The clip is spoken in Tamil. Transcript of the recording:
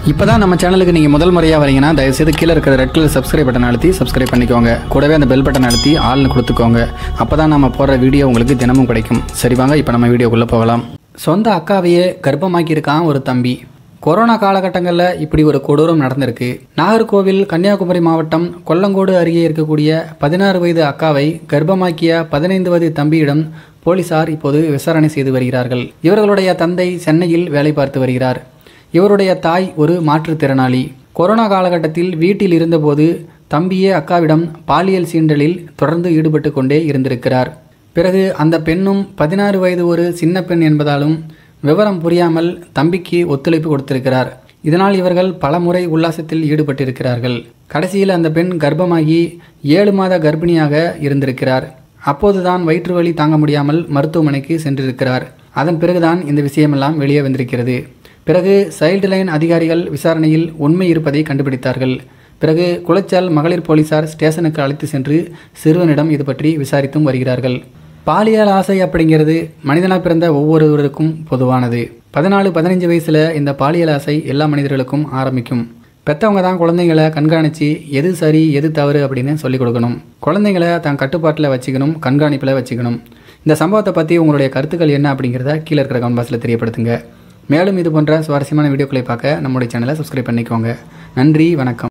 இப்போ தான் நம்ம சேனலுக்கு நீங்கள் முதல் முறையாக வரீங்கன்னா தயவுசெய்து கீழே இருக்கிற ரெட் கலர் சப்ஸ்கிரைப் பட்டன் அழுத்தி சப்ஸ்கிரைப் பண்ணிக்கோங்க கூடவே அந்த பெல் பட்டன் அழுத்தி ஆள்னு கொடுத்துக்கோங்க அப்போ தான் நம்ம போடுற வீடியோ உங்களுக்கு தினமும் கிடைக்கும் சரி வாங்க இப்போ நம்ம வீடியோக்குள்ளே போகலாம் சொந்த அக்காவையே கர்ப்பமாக்கியிருக்கான் ஒரு தம்பி கொரோனா காலகட்டங்களில் இப்படி ஒரு கொடூரம் நடந்திருக்கு நாகர்கோவில் கன்னியாகுமரி மாவட்டம் கொல்லங்கோடு அருகே இருக்கக்கூடிய பதினாறு வயது அக்காவை கர்ப்பமாக்கிய பதினைந்து வயது தம்பியிடம் போலீசார் இப்போது விசாரணை செய்து வருகிறார்கள் இவர்களுடைய தந்தை சென்னையில் வேலை பார்த்து வருகிறார் இவருடைய தாய் ஒரு மாற்றுத்திறனாளி கொரோனா காலகட்டத்தில் வீட்டில் இருந்தபோது தம்பியே அக்காவிடம் பாலியல் சீண்டலில் தொடர்ந்து ஈடுபட்டு கொண்டே இருந்திருக்கிறார் பிறகு அந்த பெண்ணும் பதினாறு வயது ஒரு சின்ன பெண் என்பதாலும் விவரம் புரியாமல் தம்பிக்கு ஒத்துழைப்பு கொடுத்திருக்கிறார் இதனால் இவர்கள் பல முறை உல்லாசத்தில் ஈடுபட்டிருக்கிறார்கள் கடைசியில் அந்த பெண் கர்ப்பமாகி ஏழு மாத கர்ப்பிணியாக இருந்திருக்கிறார் அப்போதுதான் வயிற்று வலி தாங்க முடியாமல் மருத்துவமனைக்கு சென்றிருக்கிறார் அதன் பிறகுதான் இந்த விஷயமெல்லாம் வெளியே வந்திருக்கிறது பிறகு சைல்டு லைன் அதிகாரிகள் விசாரணையில் உண்மை இருப்பதை கண்டுபிடித்தார்கள் பிறகு குளச்சல் மகளிர் போலீசார் ஸ்டேஷனுக்கு அழைத்து சென்று சிறுவனிடம் இது பற்றி விசாரித்தும் வருகிறார்கள் பாலியல் ஆசை அப்படிங்கிறது மனிதனாக பிறந்த ஒவ்வொருவருக்கும் பொதுவானது பதினாலு பதினஞ்சு வயசில் இந்த பாலியல் ஆசை எல்லா மனிதர்களுக்கும் ஆரம்பிக்கும் பெற்றவங்க தான் குழந்தைங்களை கண்காணித்து எது சரி எது தவறு அப்படின்னு சொல்லிக் கொடுக்கணும் குழந்தைங்களை தன் கட்டுப்பாட்டில் வச்சுக்கணும் கண்காணிப்பில் வச்சுக்கணும் இந்த சம்பவத்தை பற்றி உங்களுடைய கருத்துக்கள் என்ன அப்படிங்கிறத கீழே இருக்கிற கமெண்ட் பாக்ஸில் தெரியப்படுத்துங்க மேலும் இது போன்ற சுவாரஸ்யமான வீடியோக்களை பார்க்க நம்முடைய சேனலை சப்ஸ்கிரைப் பண்ணிக்கோங்க நன்றி வணக்கம்